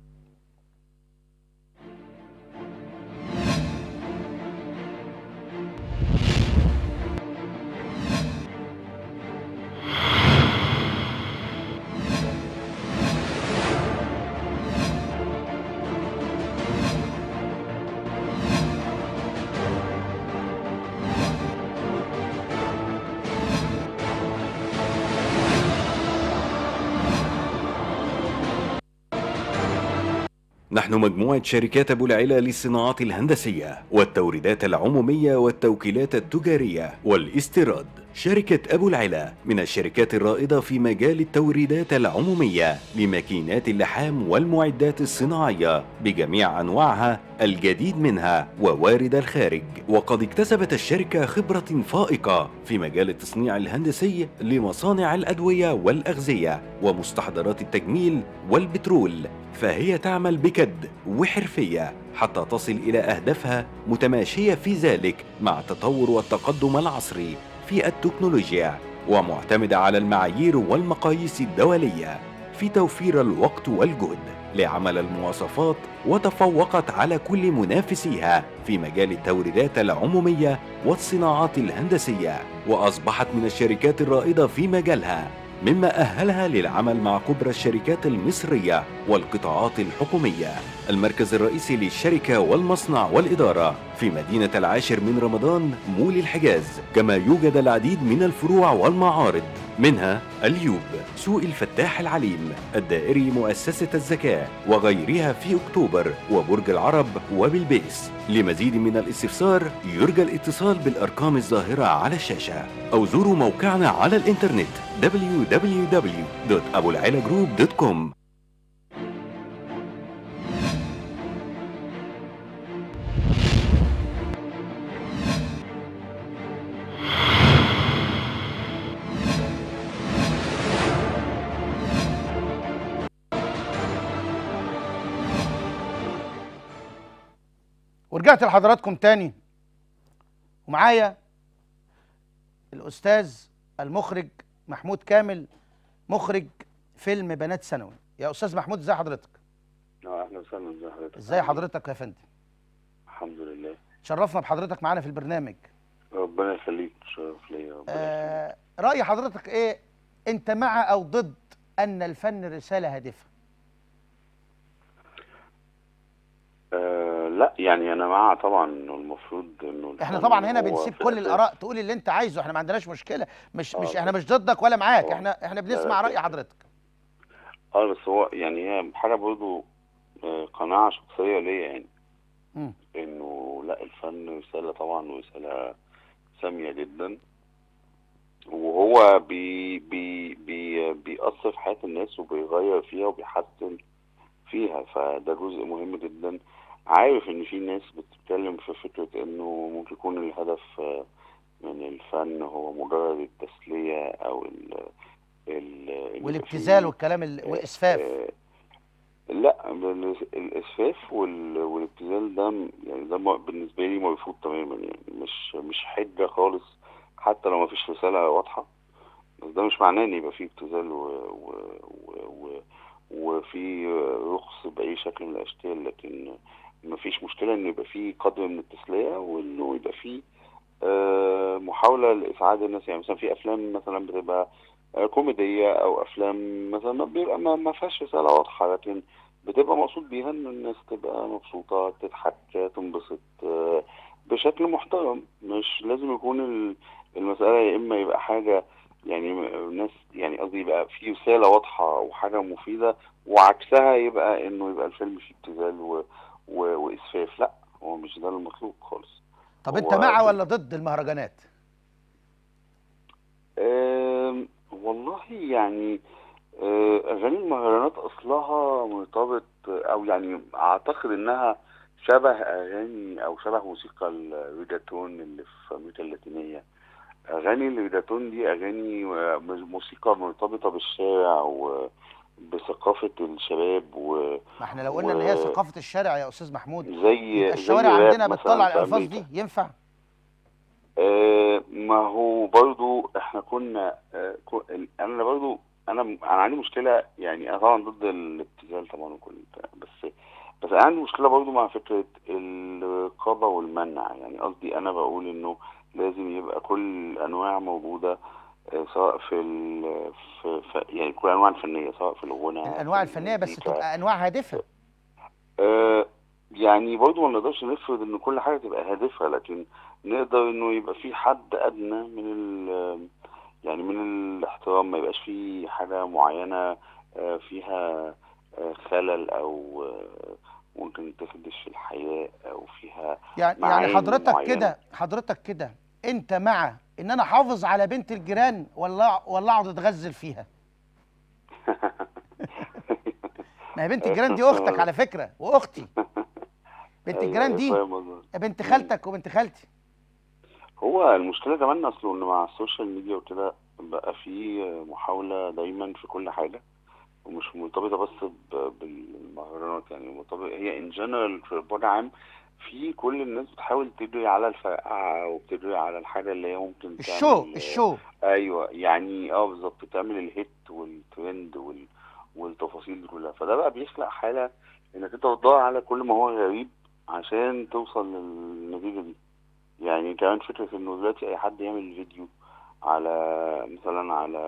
نحن مجموعة شركات أبو العلا للصناعات الهندسية والتوريدات العمومية والتوكيلات التجارية والاستيراد شركة أبو العلا من الشركات الرائدة في مجال التوريدات العمومية لماكينات اللحام والمعدات الصناعية بجميع أنواعها الجديد منها ووارد الخارج وقد اكتسبت الشركة خبرة فائقة في مجال التصنيع الهندسي لمصانع الأدوية والأغذية ومستحضرات التجميل والبترول فهي تعمل بجد وحرفية حتى تصل إلى أهدافها متماشية في ذلك مع التطور والتقدم العصري في التكنولوجيا ومعتمدة على المعايير والمقاييس الدولية في توفير الوقت والجهد لعمل المواصفات وتفوقت على كل منافسيها في مجال التوريدات العمومية والصناعات الهندسية وأصبحت من الشركات الرائدة في مجالها مما أهلها للعمل مع كبرى الشركات المصرية والقطاعات الحكومية المركز الرئيسي للشركة والمصنع والإدارة في مدينة العاشر من رمضان مول الحجاز كما يوجد العديد من الفروع والمعارض منها اليوب سوق الفتاح العليم الدائري مؤسسة الزكاة وغيرها في أكتوبر وبرج العرب وبالبيس لمزيد من الاستفسار يرجى الاتصال بالأرقام الظاهرة على الشاشة أو زوروا موقعنا على الإنترنت www.abulعلاجروب.com ورجعت لحضراتكم تاني ومعايا الاستاذ المخرج محمود كامل مخرج فيلم بنات ثانوي يا استاذ محمود ازي حضرتك اه اهلا وسهلا ازي حضرتك ازي حضرتك يا فندم الحمد لله شرفنا بحضرتك معانا في البرنامج ربنا يخليك شرف ليا ربنا يخليك. آه راي حضرتك ايه انت مع او ضد ان الفن رساله هادفه آه لا يعني انا مع طبعا انه المفروض انه احنا الفن طبعا هنا هو بنسيب في كل الأساس- الاراء تقول اللي انت عايزه احنا ما عندناش مشكله مش آه، مش احنا بس- مش ضدك ولا معاك آه. احنا احنا لا، بنسمع لا، راي بس- حضرتك اه بس هو يعني هي حاجه برضو آه، قناعه شخصيه ليا يعني مم. انه لا الفن رساله طبعا ورساله ساميه جدا وهو بي بي بي بيأثر في حياة الناس وبيغير فيها وبيحسن فيها فده جزء مهم جدا عارف ان في ناس بتتكلم في فكرة انه ممكن يكون الهدف آه، من الفن هو مجرد التسلية او ال ال ال- والابتذال والكلام ال... والاسفاف آه، لا بال- الاسفاف وال- والابتذال ده م- يعني ده م- بالنسبه لي مرفوض تماما يعني مش مش حجه خالص حتى لو ما فيش رساله واضحه بس ده مش معناه ان يبقى فيه ابتذال و... و... و... و... وفي رخص باي شكل من الاشكال لكن ما فيش مشكله ان يبقى فيه قدر من التسليه وانه يبقى فيه آه، محاوله لاسعاد الناس يعني مثلا في افلام مثلا بتبقى آه، كوميديه او افلام مثلا ما بيبقى ما ما فيهاش رساله واضحه لكن بتبقى مقصود بيها ان الناس تبقى مبسوطه تضحك تنبسط آه، بشكل محترم مش لازم يكون ال- المساله يا اما يبقى حاجه يعني م- ناس يعني قصدي يبقى في رساله واضحه وحاجه مفيده وعكسها يبقى انه يبقى الفيلم فيه ابتذال و... و... واسفاف لا هو مش ده المطلوب خالص طب انت هو مع في- ولا ضد المهرجانات أم، والله يعني أه، اغاني المهرجانات اصلها مرتبط او يعني اعتقد انها شبه اغاني او شبه موسيقى الريجاتون اللي في امريكا اللاتينيه اغاني الريجاتون دي اغاني موسيقى مرتبطه بالشارع وبثقافه الشباب و ما احنا لو قلنا ان هي و- ثقافه الشارع يا استاذ محمود زي يبقى زي الشوارع راب عندنا مثلاً بتطلع في الالفاظ أمريكا. دي ينفع آه، ما هو برضو احنا كنا آه، كو- ال- انا برضو انا انا عندي مشكله يعني انا طبعا ضد الابتذال طبعا وكل بتاع، بس بس انا عندي مشكله برضو مع فكره الرقابه والمنع يعني قصدي انا بقول انه لازم يبقى كل الانواع موجوده آه، سواء في ال في في- يعني كل الانواع الفنيه سواء في الغنى الانواع في الفنيه بس المزيكا. تبقى انواع هادفه آه، يعني برضو ما نقدرش نفرض ان كل حاجه تبقى هادفه لكن نقدر انه يبقى في حد ادنى من ال يعني من الاحترام ما يبقاش في حاجه معينه آه، فيها آه، خلل او آه، ممكن تخدش في الحياه او فيها يعني معاني يعني حضرتك معينة. كده حضرتك كده انت مع ان انا احافظ على بنت الجيران ولا ولا اقعد اتغزل فيها ما هي بنت الجيران دي اختك على فكره واختي بنت أيوة، الجيران دي فاهم قصدك. بنت خالتك وبنت خالتي هو المشكلة كمان أصله إن مع السوشيال ميديا وكده بقى في محاولة دايما في كل حاجة ومش مرتبطة بس ب- بالمهرجانات يعني مرتبطة هي إن جنرال في وضع عام في كل الناس بتحاول تجري على الفرقعة وبتجري على الحاجة اللي هي ممكن الشو تعمل- الشو ايوه يعني اه بالظبط تعمل الهيت والترند وال... والتفاصيل دي كلها فده بقى بيخلق حاله انك انت بتدور على كل ما هو غريب عشان توصل للنتيجه دي يعني كمان فكره انه دلوقتي اي حد يعمل فيديو على مثلا على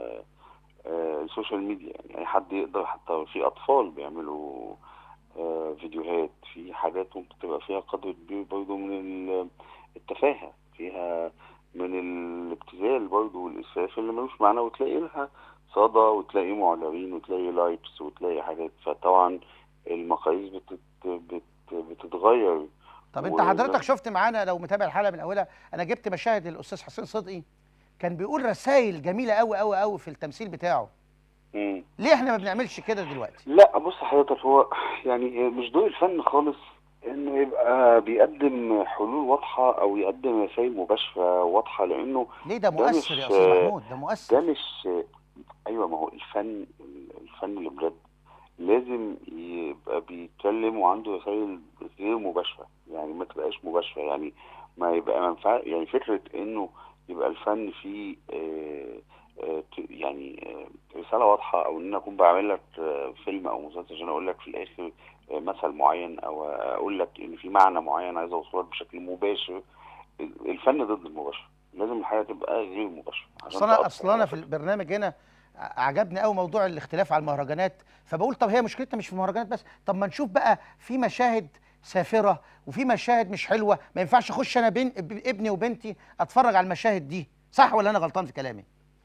آه، السوشيال ميديا يعني اي حد يقدر حتى في اطفال بيعملوا آه، فيديوهات في حاجات ممكن تبقى فيها قدر كبير برضه من ال- التفاهه فيها من الابتذال برضه والاسفاف اللي ملوش معنى وتلاقي لها صدى وتلاقي معجبين وتلاقي لايكس وتلاقي حاجات فطبعا المقاييس بتت... بت... بتتغير طب انت و- حضرتك شفت معانا لو متابع الحلقه من اولها انا جبت مشاهد الاستاذ حسين صدقي كان بيقول رسائل جميله قوي قوي قوي في التمثيل بتاعه مم. ليه احنا ما بنعملش كده دلوقتي لا بص حضرتك هو يعني مش دور الفن خالص انه يبقى بيقدم حلول واضحه او يقدم رسائل مباشره واضحه لانه ليه ده ده مؤثر مش- يا استاذ محمود ده ده مؤثر مش ايوه ما هو الفن الفن اللي بجد لازم يبقى بيتكلم وعنده رسائل غير مباشره يعني ما تبقاش مباشره يعني ما يبقى منفعه يعني فكره انه يبقى الفن فيه آه، آه، ت- يعني آه، رساله واضحه او ان انا اكون بعمل لك آه، فيلم او مسلسل عشان اقول لك في الاخر آه، مثل معين او اقول لك ان في معنى معين عايز اوصله لك بشكل مباشر الفن ضد المباشر لازم الحياه تبقى غير مباشره عشان اصل انا تأثر اصل انا على في البرنامج هنا ع- عجبني قوي موضوع الاختلاف على المهرجانات فبقول طب هي مشكلتنا مش في المهرجانات بس طب ما نشوف بقى في مشاهد سافره وفي مشاهد مش حلوه ما ينفعش اخش انا بين اب- ابني وبنتي اتفرج على المشاهد دي صح ولا انا غلطان في كلامي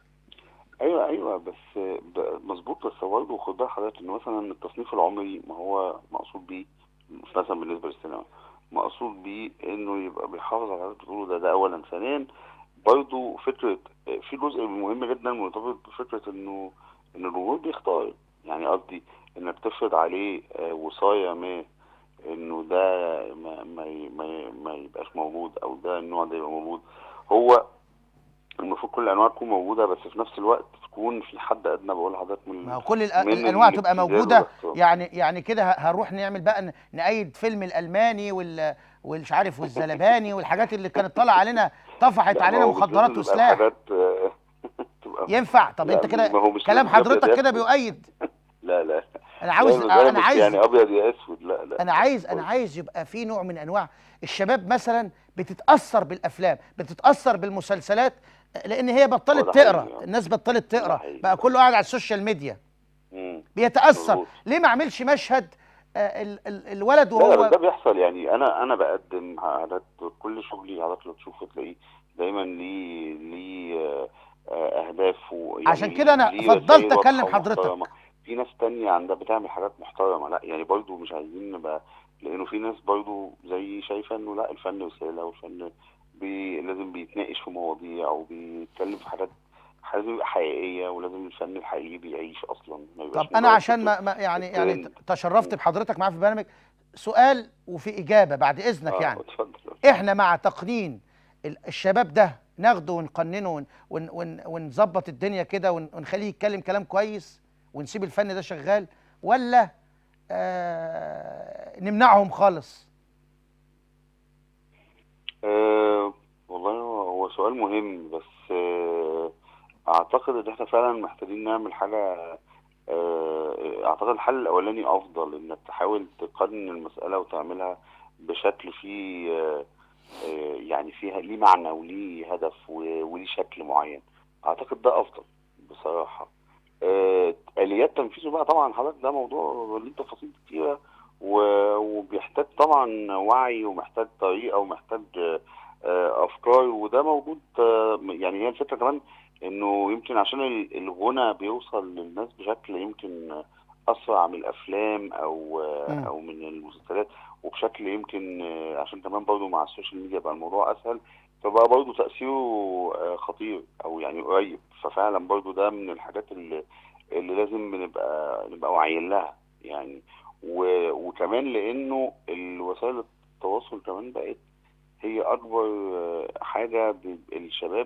ايوه ايوه بس ب- مظبوط بس برضه خد بال حضرتك ان مثلا التصنيف العمري ما هو مقصود بيه مثلا بالنسبه للسينما مقصود بيه انه يبقى بيحافظ على اللي بتقوله ده ده اولا ثانيا برضه فكره في جزء مهم جدا مرتبط بفكره انه ان الجمهور بيختار يعني قصدي انك تفرض عليه آه، وصايه ما انه ده ما ما ي- ما, ي- ما يبقاش موجود او ده النوع ده يبقى موجود هو المفروض كل الانواع تكون موجوده بس في نفس الوقت تكون في حد ادنى بقول لحضرتك من ما هو كل الأ- من الانواع تبقى الابتذال موجوده والاحترام. يعني يعني كده ه- هنروح نعمل بقى ن- نأيد فيلم الالماني وال والمش عارف والزلباني والحاجات اللي كانت طالعه علينا طفحت لا، علينا ما هو مش مخدرات لازم تبقى وسلاح الحاجات، آه، تبقى ينفع طب لا، انت كده ما هو مش كلام لازم أبيض حضرتك يا كده أسود. بيؤيد لا لا انا عاوز لا، لا، انا مش عايز يعني ابيض يا اسود لا لا انا عايز انا عايز يبقى في نوع من انواع الشباب مثلا بتتاثر بالافلام بتتاثر بالمسلسلات لان هي هو بطلت ده تقرا حقيقي. الناس بطلت ده تقرا حقيقي. بقى كله قاعد على السوشيال ميديا مم. بيتاثر مظبوط. ليه ما اعملش مشهد آه، ال- ال- الولد لا لا وهو بس ده بيحصل يعني انا انا بقدم حضرتك كل شغلي حضرتك لو تشوفه تلاقيه دايما ليه ليه آه، آه، اهداف ويعني عشان كده أنا ليه فضلت رسائل واضحة أكلم حضرتك. ومحترمة. في ناس تانية عندها بتعمل حاجات محترمة لا يعني برضو مش عايزين نبقى لانه في ناس برضو زي شايفة انه لا الفن رسالة والفن بي لازم بيتناقش في مواضيع وبيتكلم في حاجات لازم يبقى حقيقيه ولازم الفن الحقيقي بيعيش اصلا ما يبقاش طب انا مجرد عشان ما, فكرة ما يعني يعني الترند. تشرفت بحضرتك معايا في البرنامج سؤال وفي اجابه بعد اذنك آه، يعني اتفضل احنا مع تقنين ال- الشباب ده ناخده ونقننه ون- ون- ون- ونظبط الدنيا كده ون- ونخليه يتكلم كلام كويس ونسيب الفن ده شغال ولا آه نمنعهم خالص أه والله هو هو سؤال مهم بس أه اعتقد ان احنا فعلا محتاجين نعمل حاجه أه اعتقد الحل الاولاني افضل انك تحاول تقنن المساله وتعملها بشكل فيه أه آه، يعني فيها ليه معنى وليه هدف و- وليه شكل معين اعتقد ده افضل بصراحه آه، اليات تنفيذه بقى طبعا حضرتك ده موضوع ليه تفاصيل كتيره و- وبيحتاج طبعا وعي ومحتاج طريقه ومحتاج آه، آه، افكار وده موجود آه، يعني هي الفكره كمان انه يمكن عشان ال- الغنى بيوصل للناس بشكل يمكن اسرع من الافلام او آه، مم. او من المسلسلات وبشكل يمكن آه، عشان كمان برضه مع السوشيال ميديا بقى الموضوع اسهل فبقى برضه تاثيره آه، خطير او يعني قريب ففعلا برضه ده من الحاجات اللي اللي لازم نبقى نبقى واعيين لها يعني و- وكمان لانه الوسائل التواصل كمان بقت هي اكبر آه، حاجه ب- الشباب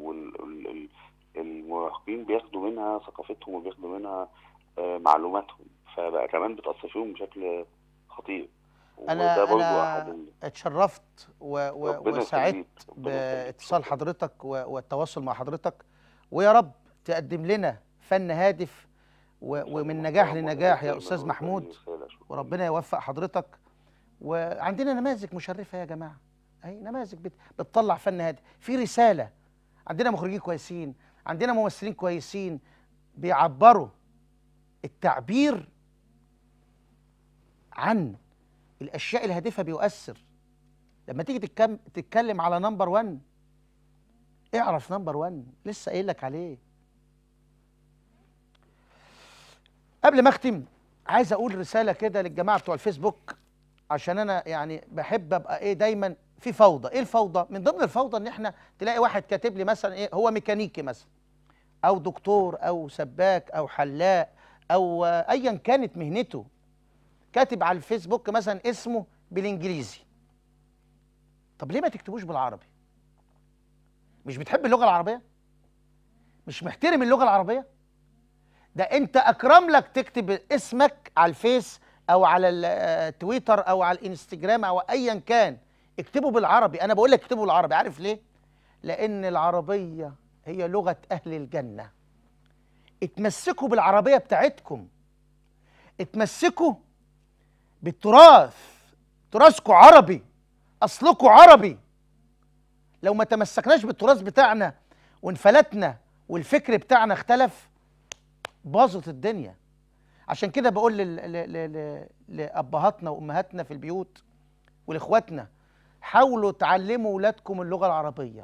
والمراهقين بياخدوا منها ثقافتهم وبياخدوا منها آه، معلوماتهم فبقى كمان بتاثر فيهم بشكل خطير انا وده برضه احد انا ال- اتشرفت و و ربنا وسعدت يخليك، ربنا يخليك. باتصال حضرتك و- والتواصل مع حضرتك ويا رب تقدم لنا فن هادف و- ومن نجاح لنجاح يا استاذ محمود وربنا يوفق حضرتك وعندنا نماذج مشرفه يا جماعه اهي نماذج بت- بتطلع فن هادف في رساله عندنا مخرجين كويسين عندنا ممثلين كويسين بيعبروا التعبير عن الاشياء الهادفه بيؤثر لما تيجي تتكلم تتكلم على نمبر 1 اعرف نمبر 1 لسه قايل لك عليه قبل ما اختم عايز اقول رساله كده للجماعه بتوع الفيسبوك عشان انا يعني بحب ابقى ايه دايما في فوضى ايه الفوضى من ضمن الفوضى ان احنا تلاقي واحد كاتب لي مثلا ايه هو ميكانيكي مثلا او دكتور او سباك او حلاق او آه، ايا كانت مهنته كاتب على الفيسبوك مثلا اسمه بالانجليزي طب ليه ما تكتبوش بالعربي مش بتحب اللغه العربيه مش محترم اللغه العربيه ده انت اكرم لك تكتب اسمك على الفيس او على التويتر او على الانستجرام او ايا كان اكتبه بالعربي انا بقول لك اكتبه بالعربي عارف ليه لان العربيه هي لغه اهل الجنه اتمسكوا بالعربيه بتاعتكم اتمسكوا بالتراث تراثكم عربي اصلكم عربي لو ما تمسكناش بالتراث بتاعنا وانفلتنا والفكر بتاعنا اختلف باظت الدنيا عشان كده بقول لل... ل... ل... ل... لابهاتنا وامهاتنا في البيوت ولاخواتنا حاولوا تعلموا ولادكم اللغه العربيه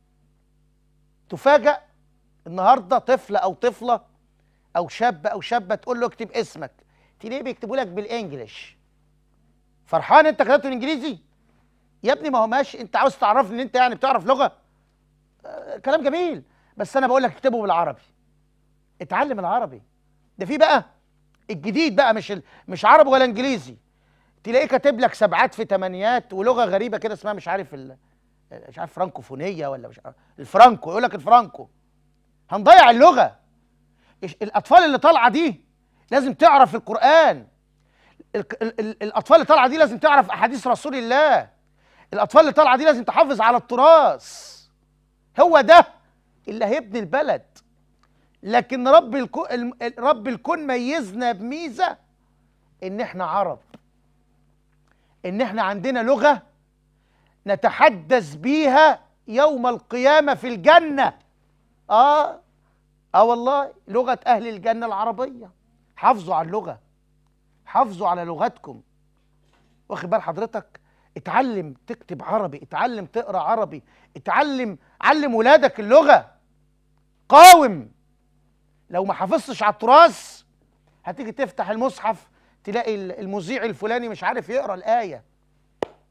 تفاجأ النهارده طفل او طفله او شاب او شابه تقول له اكتب اسمك تلاقيه بيكتبوا لك بالانجلش فرحان انت كتبت بالانجليزي يا ابني ما هو ماشي انت عاوز تعرفني ان انت يعني بتعرف لغه آه كلام جميل بس انا بقول لك اكتبه بالعربي اتعلم العربي ده في بقى الجديد بقى مش ال... مش عربي ولا انجليزي تلاقيه كاتب لك سبعات في تمانيات ولغه غريبه كده اسمها مش عارف ال... مش عارف فرانكوفونيه ولا مش عارف الفرانكو يقول لك الفرانكو هنضيع اللغه إيش- الاطفال اللي طالعه دي لازم تعرف القران ال... ال... ال... الاطفال اللي طالعه دي لازم تعرف احاديث رسول الله الاطفال اللي طالعه دي لازم تحافظ على التراث هو ده اللي هيبني البلد لكن رب الكون الم- رب الكون ميزنا بميزه ان احنا عرب ان احنا عندنا لغه نتحدث بيها يوم القيامه في الجنه اه اه والله لغه اهل الجنه العربيه حافظوا على اللغه حافظوا على لغتكم واخد بال حضرتك اتعلم تكتب عربي اتعلم تقرا عربي اتعلم علم ولادك اللغه قاوم لو ما حافظتش على التراث هتيجي تفتح المصحف تلاقي ال- المذيع الفلاني مش عارف يقرا الايه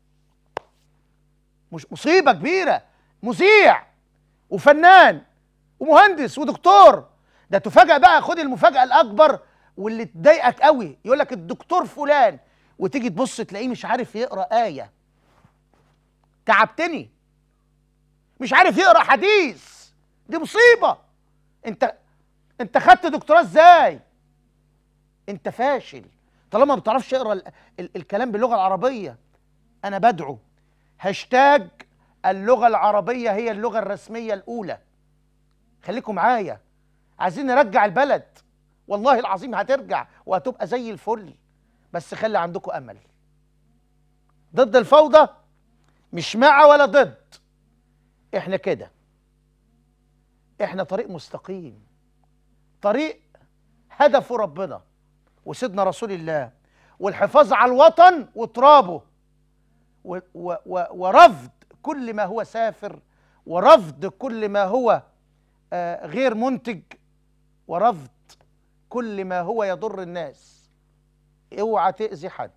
مش مصيبه كبيره مذيع وفنان ومهندس ودكتور ده تفاجأ بقى خد المفاجأة الأكبر واللي تضايقك قوي يقول لك الدكتور فلان وتيجي تبص تلاقيه مش عارف يقرأ آية تعبتني مش عارف يقرأ حديث دي مصيبة انت انت خدت دكتوراه ازاي انت فاشل طالما ما بتعرفش تقرا ال... ال... الكلام باللغه العربيه انا بدعو هاشتاج اللغه العربيه هي اللغه الرسميه الاولى خليكم معايا عايزين نرجع البلد والله العظيم هترجع وهتبقى زي الفل بس خلي عندكم امل ضد الفوضى مش مع ولا ضد احنا كده احنا طريق مستقيم طريق هدفه ربنا وسيدنا رسول الله والحفاظ على الوطن وترابه و و و ورفض كل ما هو سافر ورفض كل ما هو آه غير منتج ورفض كل ما هو يضر الناس اوعى تأذي حد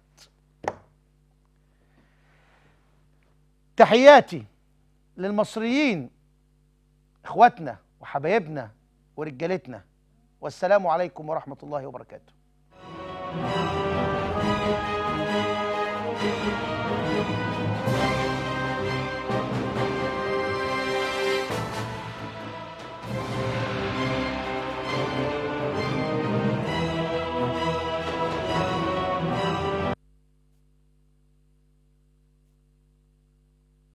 تحياتي للمصريين اخواتنا وحبايبنا ورجالتنا والسلام عليكم ورحمة الله وبركاته